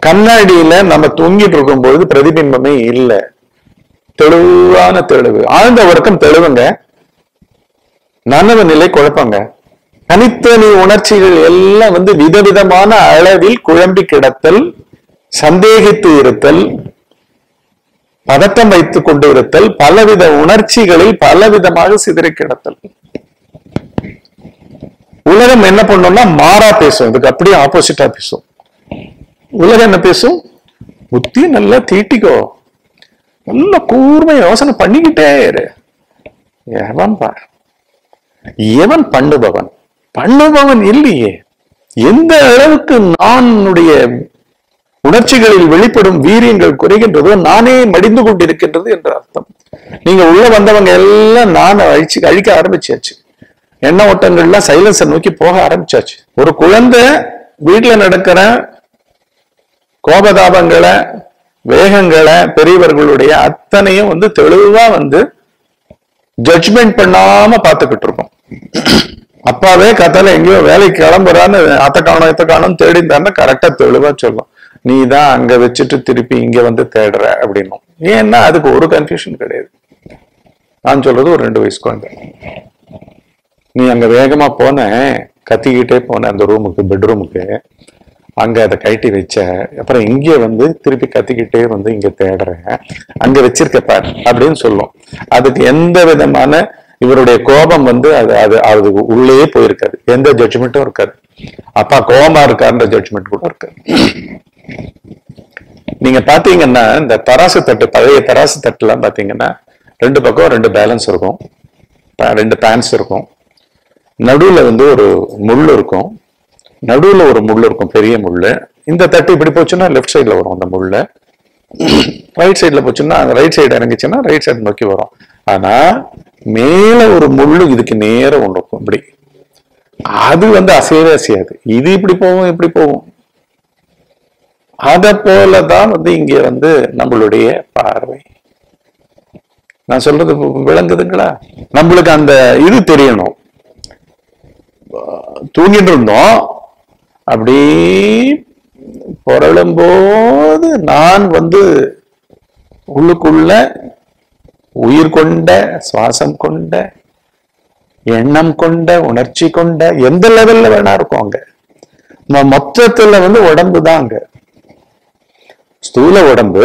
கண்ணாடியில நம்ம தூங்கிட்டு இருக்கும் பொழுது பிரதிபிம்பமே இல்லை தெளிவான தெளிவு ஆழ்ந்த உறக்கம் தெளிவுங்க நனவு நிலை குழப்பங்க தனித்தனி உணர்ச்சிகள் எல்லாம் வந்து விதவிதமான அளவில் குழம்பி கிடத்தல் சந்தேகித்து இருத்தல் பதட்டம் வைத்துக் கொண்டு இருத்தல் பலவித உணர்ச்சிகளில் பலவிதமாக சிதறி கிடத்தல் உலகம் என்ன பண்ணும்னா மாறா பேசும் இதுக்கு அப்படியே ஆப்போசிட்டா பேசும் உலகம் என்ன பேசும் புத்தி நல்லா தீட்டிக்கோ நல்ல கூர்மை யோசனை பண்ணிக்கிட்டே இரு எவன் பார் எவன் பண்ணுபவன் பண்ணுபவன் இல்லையே எந்த அளவுக்கு நானுடைய உணர்ச்சிகளில் வெளிப்படும் வீரியங்கள் குறைகின்றதோ நானே மடிந்து கொண்டிருக்கின்றது என்ற அர்த்தம் நீங்க உள்ள வந்தவங்க எல்லாம் நான் அழிச்சு அழிக்க ஆரம்பிச்சாச்சு எண்ண ஓட்டங்கள்லாம் சைலன்ஸை நோக்கி போக ஆரம்பிச்சாச்சு ஒரு குழந்தை வீட்டுல நடக்கிற கோபதாபங்களை வேகங்களை பெரியவர்களுடைய அத்தனையும் வந்து தெளிவா வந்து ஜட்ஜ்மெண்ட் பண்ணாம பார்த்துக்கிட்டு இருக்கோம் அப்பாவே கத்தால எங்கேயோ வேலைக்கு கிளம்புறான்னு அத்த காணும் இத்த காணும் தேடி இருந்தாருன்னா கரெக்டா தெளிவா சொல்லும் நீ தான் அங்க வச்சுட்டு திருப்பி இங்க வந்து தேடுற அப்படின்னும் ஏன்னா அதுக்கு ஒரு கன்ஃபியூஷன் கிடையாது நான் சொல்றது ஒரு ரெண்டு வயசு குழந்தை நீ அங்க வேகமா போன கத்திக்கிட்டே போன அந்த ரூமுக்கு பெட்ரூமுக்கு அங்க அதை கழட்டி வச்ச அப்புறம் இங்கே வந்து திருப்பி கத்திக்கிட்டே வந்து இங்க தேடுற அங்க வச்சிருக்க பாரு அப்படின்னு சொல்லும் அதுக்கு எந்த விதமான இவருடைய கோபம் வந்து அது அது அது உள்ளே போயிருக்காது எந்த ஜட்ஜ்மெண்ட்டும் இருக்காது அப்பா கோபமா இருக்காருன்ற ஜட்ஜ்மெண்ட் கூட இருக்காது நீங்க பாத்தீங்கன்னா இந்த தராசு தட்டு பழைய தராசு தட்டுலாம் பாத்தீங்கன்னா ரெண்டு பக்கம் ரெண்டு பேலன்ஸ் இருக்கும் ப- ரெண்டு பேன்ஸ் இருக்கும் நடுவுல வந்து ஒரு முள் இருக்கும் நடுவுல ஒரு முள் இருக்கும் பெரிய முள்ளு இந்த தட்டு இப்படி போச்சுன்னா லெஃப்ட் சைடுல வரும் அந்த முள்ளு ரைட் சைடுல போச்சுன்னா ரைட் சைடு இறங்கிச்சுன்னா ரைட் சைடு நோக்கி வரும் ஆனா மேல ஒரு முள்ளு இதுக்கு நேர ஒன்று இருக்கும் இப்படி அது வந்து அசையவே அசையாது இது இப்படி போகும் இப்படி போகும் அத போலதான் வந்து இங்க வந்து நம்மளுடைய பார்வை நான் சொல்றது வி- விளங்குதுங்களா நம்மளுக்கு அந்த இது தெரியணும் தூங்கிட்டு இருந்தோம் அப்படி புரளும் போது நான் வந்து உள்ளுக்குள்ள உயிர் கொண்ட சுவாசம் கொண்ட எண்ணம் கொண்ட உணர்ச்சி கொண்ட எந்த லெவல்ல வேணா இருக்கும் அங்க மொ- மொத்தத்துல வந்து உடம்பு தான் அங்க ஸ்தூல உடம்பு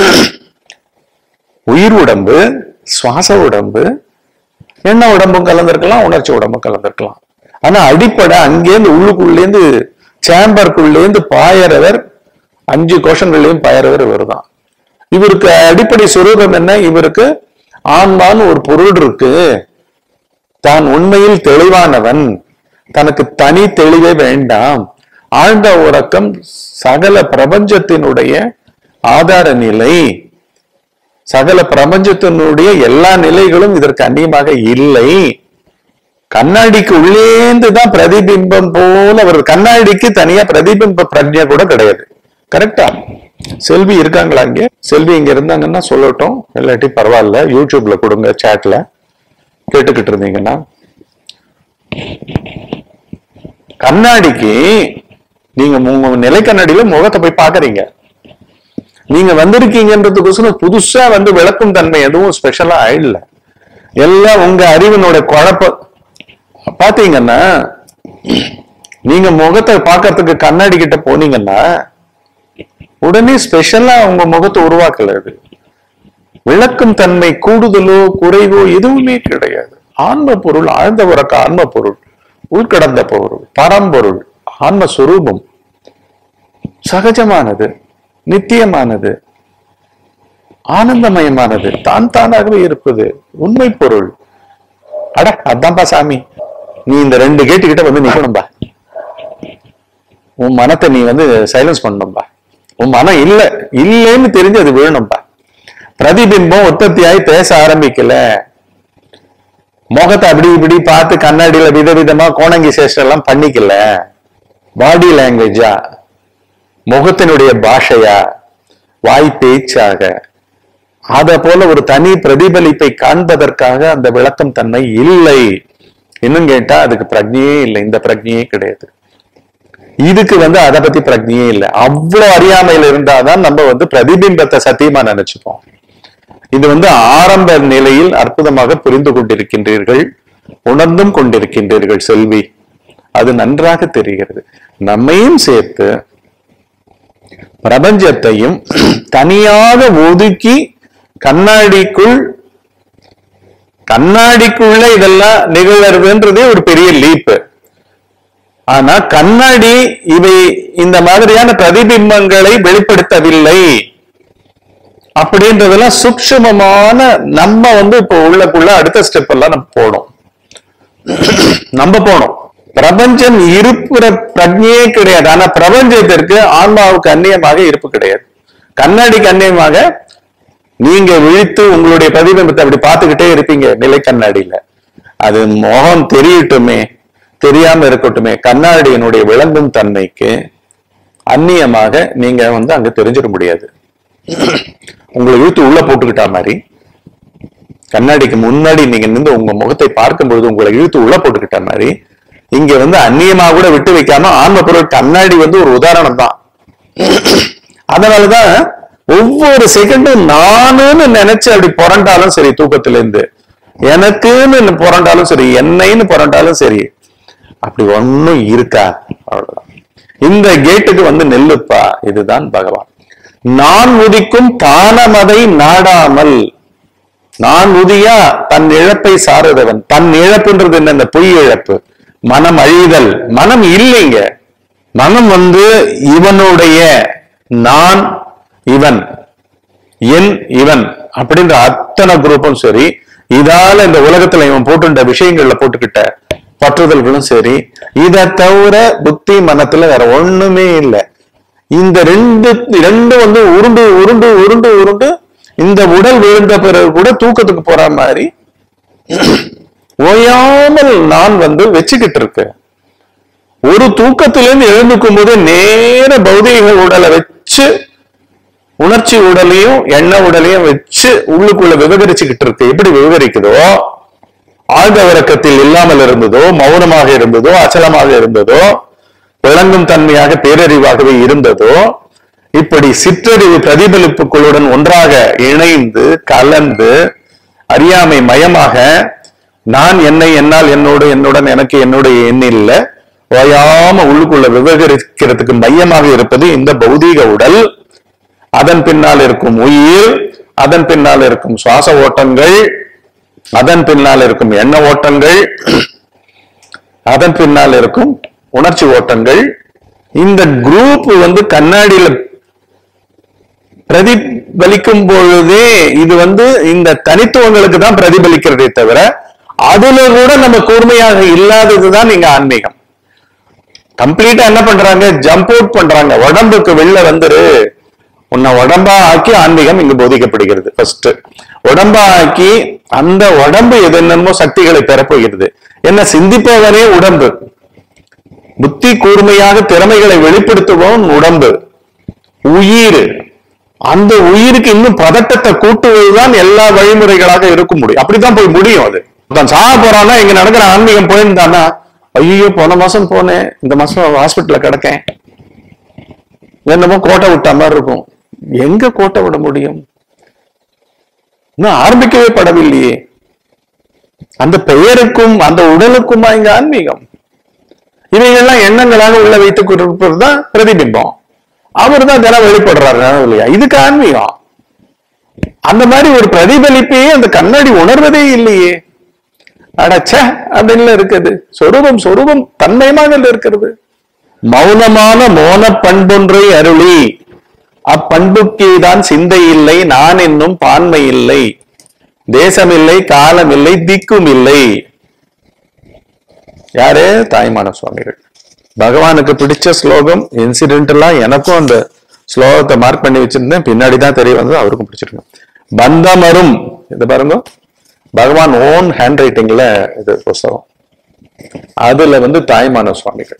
உயிர் உடம்பு சுவாச உடம்பு எண்ண உடம்பும் கலந்திருக்கலாம் உணர்ச்சி உடம்பும் கலந்திருக்கலாம் ஆனா அடிப்படை அங்கேருந்து உள்ளுக்குள்ளேந்து சேம்பருக்குள்ளேந்து பாயறவர் அஞ்சு கோஷங்கள்லயும் பாயறவர் இவர்தான் இவருக்கு அடிப்படை சுரூபம் என்ன இவருக்கு ஆன்மான்னு ஒரு பொருள் இருக்கு தான் உண்மையில் தெளிவானவன் தனக்கு தனி தெளிவே வேண்டாம் ஆழ்ந்த உறக்கம் சகல பிரபஞ்சத்தினுடைய ஆதார நிலை சகல பிரபஞ்சத்தினுடைய எல்லா நிலைகளும் இதற்கு அந்நியமாக இல்லை கண்ணாடிக்கு உள்ளேந்து தான் பிரதிபிம்பம் போல வருது கண்ணாடிக்கு தனியா பிரதிபிம்ப பிரஜை கூட கிடையாது கரெக்டா செல்வி இருக்காங்களா இங்க செல்வி இங்க இருந்தாங்கன்னா சொல்லட்டும் இல்லாட்டி பரவாயில்ல யூடியூப்ல கொடுங்க சேட்ல கேட்டுக்கிட்டு இருந்தீங்கன்னா கண்ணாடிக்கு நீங்க உங்க நிலை கண்ணாடியில முகத்தை போய் பாக்குறீங்க நீங்க வந்திருக்கீங்கன்றதுக்கோசரம் புதுசா வந்து விளக்கும் தன்மை எதுவும் ஸ்பெஷலா ஆயிடல எல்லாம் உங்க அறிவினோட குழப்ப பாத்தீங்கன்னா நீங்க முகத்தை பார்க்கறதுக்கு கண்ணாடி கிட்ட போனீங்கன்னா உடனே ஸ்பெஷலா உங்க முகத்தை உருவாக்கல இது விளக்கும் தன்மை கூடுதலோ குறைவோ எதுவுமே கிடையாது ஆன்ம பொருள் ஆழ்ந்த உறக்க ஆன்ம பொருள் உள்கடந்த பொருள் பரம்பொருள் ஆன்ம சுரூபம் சகஜமானது நித்தியமானது ஆனந்தமயமானது தான் தானாகவே இருப்பது உண்மை பொருள் அட அதான்பா சாமி நீ இந்த ரெண்டு கேட்டு கிட்ட வந்து நிக்கணும்பா உன் மனத்தை நீ வந்து சைலன்ஸ் பண்ணணும்பா உன் மனம் இல்ல இல்லைன்னு தெரிஞ்சு அது விழணும்பா பிரதிபிம்பம் உற்பத்தியாகி பேச ஆரம்பிக்கல முகத்தை அப்படி இப்படி பார்த்து கண்ணாடியில விதவிதமா கோணங்கி சேஷ்டம் எல்லாம் பண்ணிக்கல பாடி லாங்குவேஜா முகத்தினுடைய பாஷையா வாய் பேச்சாக அத போல ஒரு தனி பிரதிபலிப்பை காண்பதற்காக அந்த விளக்கம் தன்மை இல்லை இன்னும் கேட்டா அதுக்கு பிரஜையே இல்லை இந்த பிரஜையே கிடையாது இதுக்கு வந்து அதை பத்தி பிரஜையே இல்லை அவ்வளவு அறியாமையில இருந்தாதான் நம்ம வந்து பிரதிபிம்பத்தை சத்தியமா நினைச்சுப்போம் இது வந்து ஆரம்ப நிலையில் அற்புதமாக புரிந்து கொண்டிருக்கின்றீர்கள் உணர்ந்தும் கொண்டிருக்கின்றீர்கள் செல்வி அது நன்றாக தெரிகிறது நம்மையும் சேர்த்து பிரபஞ்சத்தையும் தனியாக ஒதுக்கி கண்ணாடிக்குள் கண்ணாடிக்குள்ள இதெல்லாம் நிகழறதுன்றதே ஒரு பெரிய லீப்பு ஆனா கண்ணாடி இவை இந்த மாதிரியான பிரதிபிம்பங்களை வெளிப்படுத்தவில்லை அப்படின்றதெல்லாம் சூக்ஷ்மமான நம்ம வந்து இப்போ உள்ளக்குள்ள அடுத்த ஸ்டெப் எல்லாம் நம்ம போனோம் நம்ம போனோம் பிரபஞ்சம் இருப்புற பிரஜையே கிடையாது ஆனா பிரபஞ்சத்திற்கு ஆன்மாவுக்கு அந்நியமாக இருப்பு கிடையாது கண்ணாடிக்கு அந்நியமாக நீங்க விழித்து உங்களுடைய பிரதிபிம்பத்தை அப்படி பார்த்துக்கிட்டே இருப்பீங்க நிலை கண்ணாடியில அது முகம் தெரியட்டுமே தெரியாம இருக்கட்டுமே கண்ணாடியினுடைய விளங்கும் தன்மைக்கு அந்நியமாக நீங்க வந்து அங்க தெரிஞ்சிட முடியாது உங்களை இழுத்து உள்ள போட்டுக்கிட்டா மாதிரி கண்ணாடிக்கு முன்னாடி நீங்க நின்று உங்க முகத்தை பார்க்கும் பொழுது உங்களை இழுத்து உள்ள போட்டுக்கிட்ட மாதிரி இங்க வந்து அந்நியமா கூட விட்டு வைக்காம ஆன்ம பொருள் கண்ணாடி வந்து ஒரு உதாரணம் தான் அதனாலதான் ஒவ்வொரு செகண்டும் நானுன்னு நினைச்சு அப்படி புரண்டாலும் சரி தூக்கத்துல இருந்து எனக்குன்னு புரண்டாலும் சரி என்னைன்னு புரண்டாலும் சரி அப்படி ஒண்ணும் இருக்கா அவ்வளவுதான் இந்த கேட்டுக்கு வந்து நெல்லுப்பா இதுதான் பகவான் நான் உதிக்கும் தானமதை நாடாமல் நான் உதியா தன் இழப்பை சாருதவன் தன் இழப்புன்றது என்ன இந்த பொய் இழப்பு மனம் அழிதல் மனம் இல்லைங்க மனம் வந்து இவனுடைய நான் இவன் என் இவன் அப்படின்ற அத்தனை குரூப்பும் சரி இதால இந்த உலகத்துல இவன் போட்டுட்ட விஷயங்கள்ல போட்டுக்கிட்ட பற்றுதல்களும் சரி இதை தவிர புத்தி மனத்துல வேற ஒண்ணுமே இல்லை இந்த ரெண்டு ரெண்டு வந்து உருண்டு உருண்டு உருண்டு உருண்டு இந்த உடல் விழுந்த பிறகு கூட தூக்கத்துக்கு போற மாதிரி ஓயாமல் நான் வந்து வச்சுக்கிட்டு இருக்கேன் ஒரு தூக்கத்திலிருந்து எழுந்துக்கும் போது நேர பௌதீக உடலை வச்சு உணர்ச்சி உடலையும் எண்ண உடலையும் வச்சு உள்ளுக்குள்ள விவகரிச்சுக்கிட்டு இருக்கு எப்படி விவகரிக்குதோ ஆழ்ந்த உறக்கத்தில் இல்லாமல் இருந்ததோ மௌனமாக இருந்ததோ அச்சலமாக இருந்ததோ விளங்கும் தன்மையாக பேரறிவாகவே இருந்ததோ இப்படி சிற்றறிவு பிரதிபலிப்புகளுடன் ஒன்றாக இணைந்து கலந்து அறியாமை மயமாக நான் என்னை என்னால் என்னோடு என்னுடன் எனக்கு என்னுடைய எண்ணில்ல ஓயாம உள்ளுக்குள்ள விவகரிக்கிறதுக்கு மையமாக இருப்பது இந்த பௌதீக உடல் அதன் பின்னால் இருக்கும் உயிர் அதன் பின்னால் இருக்கும் சுவாச ஓட்டங்கள் அதன் பின்னால் இருக்கும் எண்ண ஓட்டங்கள் அதன் பின்னால் இருக்கும் உணர்ச்சி ஓட்டங்கள் இந்த குரூப் வந்து கண்ணாடியில பிரதிபலிக்கும் பொழுதே இது வந்து இந்த தனித்துவங்களுக்கு தான் பிரதிபலிக்கிறதே தவிர அதுல கூட நம்ம கூர்மையாக இல்லாததுதான் இங்க ஆன்மீகம் கம்ப்ளீட்டா என்ன பண்றாங்க ஜம்ப் அவுட் பண்றாங்க உடம்புக்கு வெளில வந்துரு உன்னை உடம்பா ஆக்கி ஆன்மீகம் இங்கு போதிக்கப்படுகிறது ஃபர்ஸ்ட் உடம்பா ஆக்கி அந்த உடம்பு எது என்னமோ சக்திகளை பெறப்போகிறது என்ன சிந்திப்பவனே உடம்பு புத்தி கூர்மையாக திறமைகளை வெளிப்படுத்துவோம் உடம்பு உயிர் அந்த உயிருக்கு இன்னும் பதட்டத்தை கூட்டுவதுதான் எல்லா வழிமுறைகளாக இருக்க முடியும் அப்படித்தான் போய் முடியும் அது தான் சாக போறான்னா இங்க நடக்கிற ஆன்மீகம் போயிருந்தானா ஐயோ போன மாசம் போனேன் இந்த மாசம் ஹாஸ்பிட்டல்ல கிடக்கேன் என்னமோ கோட்டை விட்ட மாதிரி இருக்கும் எங்க கோட்டை விட முடியும் இன்னும் ஆரம்பிக்கவே படவில்லையே அந்த பெயருக்கும் அந்த உடலுக்குமா இங்க ஆன்மீகம் இவைகள்லாம் எண்ணங்களாக உள்ள வைத்துக் கொண்டிருப்பது தான் பிரதிபிம்பம் அவர் தான் தினம் வெளிப்படுறாரு இல்லையா இதுக்கு ஆன்மீகம் அந்த மாதிரி ஒரு பிரதிபலிப்பையே அந்த கண்ணாடி உணர்வதே இல்லையே அடச்ச அப்படின்னு இருக்குது சொரூபம் சொரூபம் தன்மயமாக இருக்கிறது மௌனமான மோன பண்பொன்றை அருளி அப்பண்புக்கே தான் சிந்தை இல்லை நான் என்னும் பான்மை இல்லை தேசமில்லை காலம் இல்லை திக்கும் இல்லை யாரு தாய்மான சுவாமிகள் பகவானுக்கு பிடிச்ச ஸ்லோகம் இன்சிடென்டலா எனக்கும் அந்த ஸ்லோகத்தை மார்க் பண்ணி வச்சிருந்தேன் பின்னாடி தான் தெரிய வந்தது அவருக்கும் பிடிச்சிருக்கு பந்தமரும் இது பாருங்க பகவான் ஓன் ஹேண்ட் ரைட்டிங்ல இது புஸ்தகம் அதுல வந்து தாய்மான சுவாமிகள்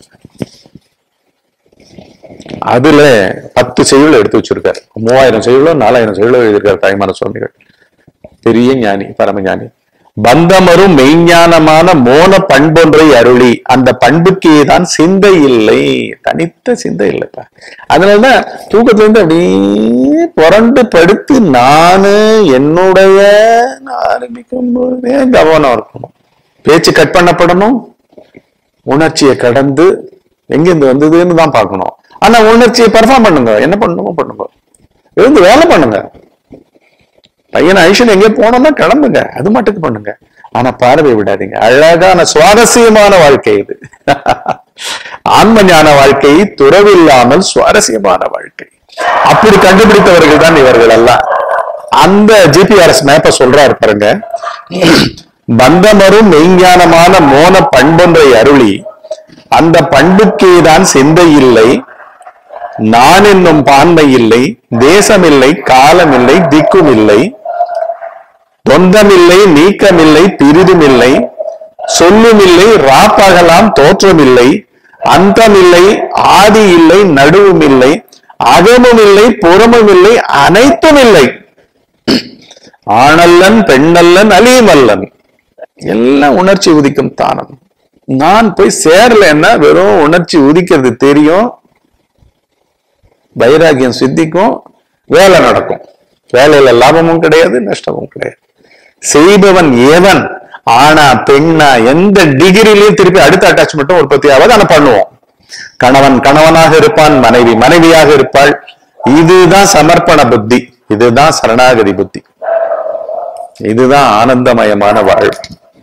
அதுல பத்து செய்யுள் எடுத்து வச்சிருக்காரு மூவாயிரம் செய்யுளோ நாலாயிரம் செய்யுளோ எழுதியிருக்காரு தாய்மான சுவாமிகள் பெரிய ஞானி பரம ஞானி பந்தமரும் மெய்ஞானமான மோன பண்பொன்றை அருளி அந்த பண்புக்கே தான் சிந்தை இல்லை தனித்த சிந்தை இல்லைப்பா அதனாலதான் தூக்கத்துல இருந்து அப்படியே புரண்டு படுத்து நானு என்னுடைய ஆரம்பிக்கும் போதே கவனம் இருக்கணும் பேச்சு கட் பண்ணப்படணும் உணர்ச்சியை கடந்து எங்கிருந்து வந்ததுன்னு தான் பார்க்கணும் ஆனா உணர்ச்சியை பெர்ஃபார்ம் பண்ணுங்க என்ன பண்ணணுமோ பண்ணுங்க இருந்து வேலை பண்ணுங்க பையன் ஐஷன் எங்கே போனோம்னா கிளம்புங்க அது மட்டுக்கு பண்ணுங்க ஆனா பார்வை விடாதீங்க அழகான சுவாரஸ்யமான வாழ்க்கை இது ஆன்ம ஞான வாழ்க்கை துறவில்லாமல் சுவாரஸ்யமான வாழ்க்கை அப்படி கண்டுபிடித்தவர்கள் தான் இவர்கள் எல்லாம் அந்த ஜிபிஆர்எஸ் மேப்ப சொல்றாரு பாருங்க பந்தமரும் மெய்ஞானமான மோன பண்பொன்றை அருளி அந்த பண்புக்கே தான் சிந்தை இல்லை நான் என்னும் பான்மை இல்லை தேசமில்லை காலமில்லை திக்கும் இல்லை தொந்தமில்லை நீக்கமில்லை பிரிதுமில்லை சொல்லுமில்லை ராப்பகலாம் தோற்றமில்லை அந்தமில்லை ஆதி இல்லை நடுவும் இல்லை அகமும் இல்லை புறமும் இல்லை அனைத்தும் இல்லை ஆணல்லன் பெண்ணல்லன் அலியமல்லன் எல்லாம் உணர்ச்சி உதிக்கும் தானம் நான் போய் சேரலைன்னா வெறும் உணர்ச்சி உதிக்கிறது தெரியும் வைராகியம் சித்திக்கும் வேலை நடக்கும் வேலையில லாபமும் கிடையாது நஷ்டமும் கிடையாது செய்பவன் ஏவன் ஆனா பெண்ணா எந்த டிகிரிலையும் திருப்பி அடுத்த அட்டாச்மெண்ட்டும் உற்பத்தி ஆகாது ஆனா பண்ணுவோம் கணவன் கணவனாக இருப்பான் மனைவி மனைவியாக இருப்பாள் இதுதான் சமர்ப்பண புத்தி இதுதான் சரணாகதி புத்தி இதுதான் ஆனந்தமயமான வாழ்வு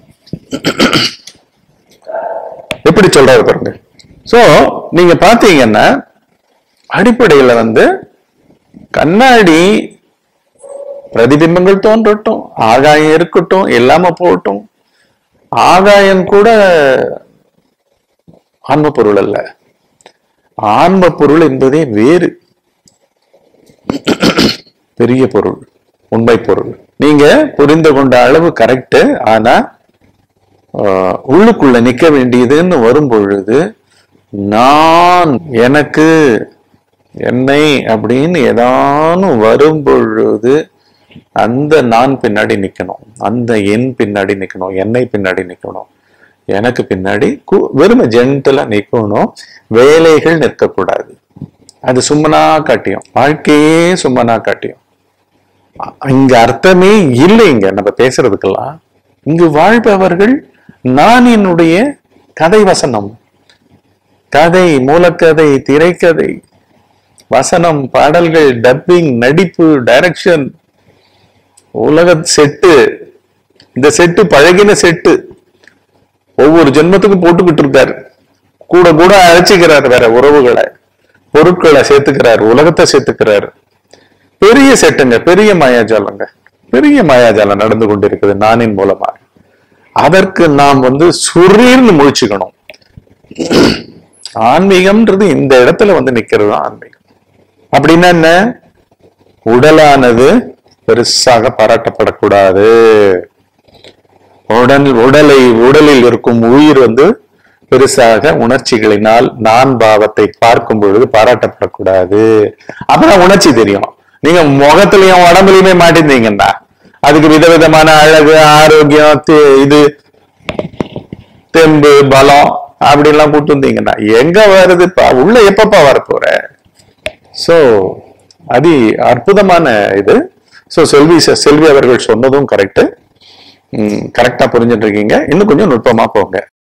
எப்படி சொல்றாரு பாருங்க சோ நீங்க பாத்தீங்கன்னா அடிப்படையில வந்து கண்ணாடி பிரதிபிம்பங்கள் தோன்றட்டும் ஆகாயம் இருக்கட்டும் இல்லாம போகட்டும் ஆகாயம் கூட ஆன்ம பொருள் அல்ல ஆன்ம பொருள் என்பதே வேறு பெரிய பொருள் உண்மை பொருள் நீங்க புரிந்து கொண்ட அளவு கரெக்ட் ஆனா ஆஹ், உள்ளுக்குள்ள நிக்க வேண்டியதுன்னு வரும் பொழுது நான் எனக்கு என்னை அப்படின்னு ஏதானும் வரும் பொழுது அந்த நான் பின்னாடி நிக்கணும் அந்த என் பின்னாடி நிக்கணும் என்னை பின்னாடி நிக்கணும் எனக்கு பின்னாடி கு- வெறுமை ஜென்டலா நிக்கணும் வேலைகள் நிற்கக்கூடாது அது சும்மனா காட்டியும் வாழ்க்கையே சும்மனா காட்டியும் அ- இங்க அர்த்தமே இல்லைங்க நம்ம பேசுறதுக்கெல்லாம் இங்கு வாழ்பவர்கள் நான் என்னுடைய கதை வசனம் கதை மூலக்கதை திரைக்கதை வசனம் பாடல்கள் டப்பிங் நடிப்பு டைரக்ஷன் உலக செட்டு இந்த செட்டு பழகின செட்டு ஒவ்வொரு ஜென்மத்துக்கும் போட்டுக்கிட்டு இருக்காரு கூட கூட அழைச்சிக்கிறார் வேற உறவுகளை பொருட்களை சேர்த்துக்கிறார் உலகத்தை சேர்த்துக்கிறார் பெரிய செட்டுங்க பெரிய மாயாஜாலங்க பெரிய மாயாஜாலம் நடந்து கொண்டிருக்குது நானின் மூலமா அதற்கு நாம் வந்து சுரீர்னு முழிச்சுக்கணும் ஆன்மீகம்ன்றது இந்த இடத்துல வந்து நிக்கிறது தான் ஆன்மீகம் அப்படின்னா என்ன உடலானது பெருசாக பாராட்டப்படக்கூடாது உடல் உடலை உடலில் இருக்கும் உயிர் வந்து பெருசாக உணர்ச்சிகளினால் நான் பாவத்தை பார்க்கும் பொழுது பாராட்டப்படக்கூடாது அப்பதான் உணர்ச்சி தெரியும் நீங்க முகத்திலையும் உடம்புலயுமே மாட்டிருந்தீங்கன்னா அதுக்கு விதவிதமான அழகு ஆரோக்கியம் தி- இது தெம்பு பலம் அப்படிலாம் கூட்டு வந்தீங்கன்னா எங்க வருதுப்பா உள்ள எப்பப்பா வரப்போற சோ அதி அற்புதமான இது சோ செல்வி செல்வி அவர்கள் சொன்னதும் கரெக்ட் கரெக்டா புரிஞ்சுட்டு இருக்கீங்க இன்னும் கொஞ்சம் நுட்பமா போங்க